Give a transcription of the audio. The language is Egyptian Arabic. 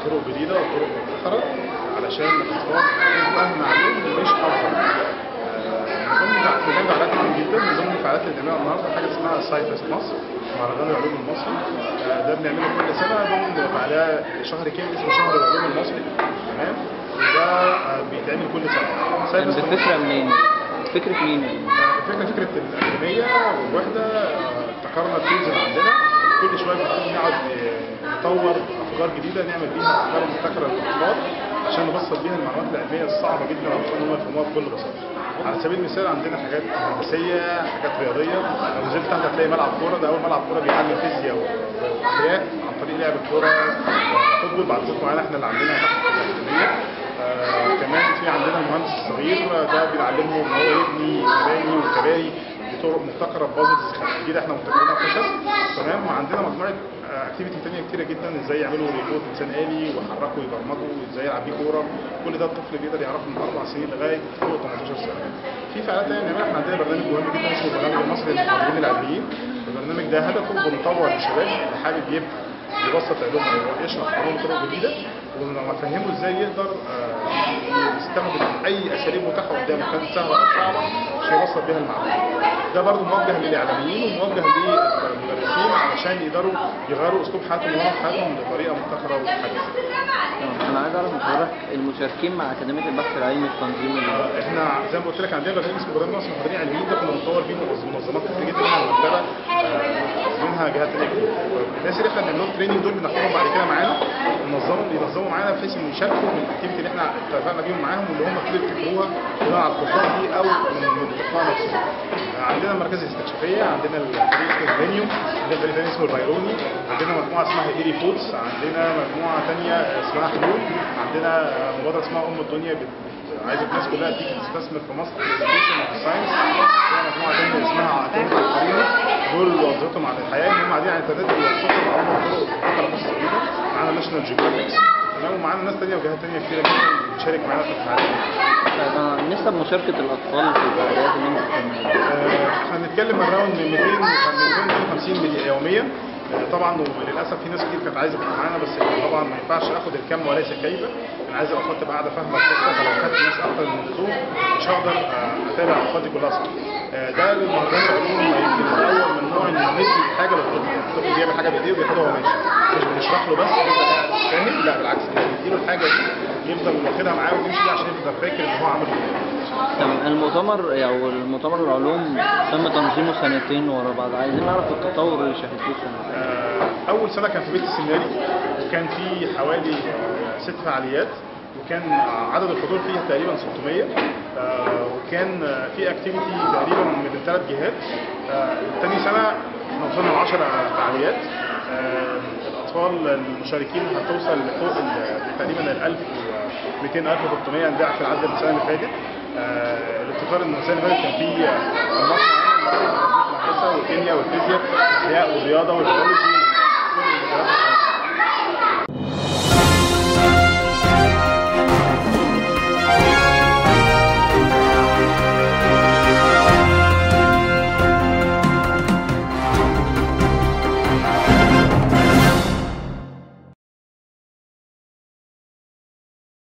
طرق جديده وطرق مبتكره علشان الاطفال الفهم عليهم مش افضل آه، من ضمن الفعاليات فعاليات كتير جدا من ضمن الفعاليات اللي بنعملها النهارده حاجه اسمها سايفست مصر مهرجان العلوم المصري آه، ده بنعمله كل سنه ضمن فعاليه شهر كامل اسمه شهر العلوم المصري تمام وده آه، بيتعمل كل سنه كان سايفست مصر بفكرة منين؟ فكرة مين يعني؟ الفكره فكره الاكاديميه والوحده آه، ابتكرنا التولز اللي عندنا كل شويه بنحاول نقعد آه، نطور افكار جديده نعمل بيها افكار مبتكره للاطفال عشان نبسط بيها المعلومات العلميه الصعبه جدا على الاطفال ان هم يفهموها بكل بساطه. على سبيل المثال عندنا حاجات هندسيه، حاجات رياضيه، لو نزلت تحت هتلاقي ملعب كوره ده اول ملعب كوره بيعلم فيزياء واحياء عن طريق لعب الكوره آه، فوتبول بعد كده معانا احنا اللي عندنا تحت في الاكاديميه. آه، كمان في عندنا المهندس الصغير آه، ده بنعلمه ان هو يبني مباني وكباري بطرق مبتكره ببازلز جديده احنا مبتكرينها خشب تمام وعندنا مجموعه اكتيفيتي تانية كتيره جدا ازاي يعملوا ريموت انسان آلي ويحركوا ويبرمجوا ازاي يلعب بيه كوره كل ده الطفل بيقدر يعرفه من اربع سنين لغايه فوق 18 سنه. في فعاليات تانية بنعملها احنا عندنا برنامج مهم جدا اسمه البرنامج المصري للمحاضرين العلميين البرنامج ده هدفه بنطور للشباب اللي حابب يبقى يبسط علومهم ويشرح علوم بطرق جديده ونفهمه ازاي يقدر آه، يستخدم اي اساليب متاحه قدامه كانت سهله او صعبه عشان يوصل بيها المعلومه. ده برضه موجه للاعلاميين وموجه للمدرسين علشان يقدروا يغيروا اسلوب حياتهم ونمط حياتهم بطريقه مبتكره وحديثه. آه، أنا عايز أعرف من حضرتك المشاركين مع أكاديمية البحث العلمي التنظيمي اللي- احنا زي ما قلت لك عندنا برنامج اسمه برنامج مصر محاضرين علميين ده كنا بنطور فيه منظمات كتير جدا منها المكتبه آه، منها جهات تانية كتير. الناس اللي احنا بنعمل لهم تريننج دول بناخدهم بعد كده معانا ننظمهم ينظموا معانا بحيث ان يشاركوا من الاكتيفيتي اللي احنا اتفقنا بيهم معاهم واللي هم ابتدوا يبتكروها بناء على الكورسات دي او من من التقنيه نفسها. آه، عندنا المراكز الاستكشافيه عندنا الفريق اسمه الفينيوم عندنا فريق تاني اسمه البايروني عندنا مجموعه اسمها ايري فودز عندنا مجموعه تانية اسمها حلول عندنا آه، مبادره اسمها ام الدنيا بت- عايزه الناس كلها تيجي تستثمر في مصر في الاديوكيشن وفي الساينس في مجموعه ثانيه اسمها عقلهم عبقريين دول وظيفتهم عن الحياه ان هم قاعدين على الانترنت بيوصلوا المعلومه بطرق مبتكره مصر جديده معانا ناشونال جيوغرافيكس تمام ومعانا ناس ثانيه وجهات ثانيه كتيره جدا بتشارك معانا في الفعاليات طيب أنا نسب مشاركة الأطفال في الفعاليات اللي أنت بتعملها آه، احنا بنتكلم من راوند من 200 من 250 ملي- يوميا آه، طبعا وللاسف في ناس كتير كانت عايزه تبقى معانا بس طبعا ما ينفعش اخد الكم وليس كيف انا عايز الاطفال تبقى قاعده فاهمه القصه فلو خدت ناس اكتر من اللزوم مش هقدر آه، اتابع الاطفال دي كلها صح آه، ده المهرجان العلوم يمكن الاول من نوع ان ندي حاجه للطفل يعني الطفل بيعمل حاجه بايديه وبياخدها وهو ماشي مش بنشرح له بس يبقى قاعد فاهم لا بالعكس احنا بنديله الحاجه دي يفضل واخدها معاه ويمشي بيها عشان يفضل فاكر ان هو عمل ايه طب المؤتمر أو المؤتمر العلوم تم تنظيمه سنتين ورا بعض عايزين نعرف التطور اللي شاهدتوه السنة آه، اول سنه كان في بيت السناري وكان في حوالي آه، ست فعاليات وكان عدد الحضور فيها تقريبا 600 آه، وكان آه، في اكتيفيتي تقريبا من ثلاث جهات آه، تاني سنه احنا وصلنا ل 10 فعاليات آه، الاطفال المشاركين هتوصل لفوق ال- تقريبا ال 1200 1300 ضعف العدد السنه اللي فاتت آه، الابتكار ان السنه اللي فاتت كان في آه، انماط معينه الهندسه والكيمياء والفيزياء والاحياء والرياضه والبيولوجي كل المجالات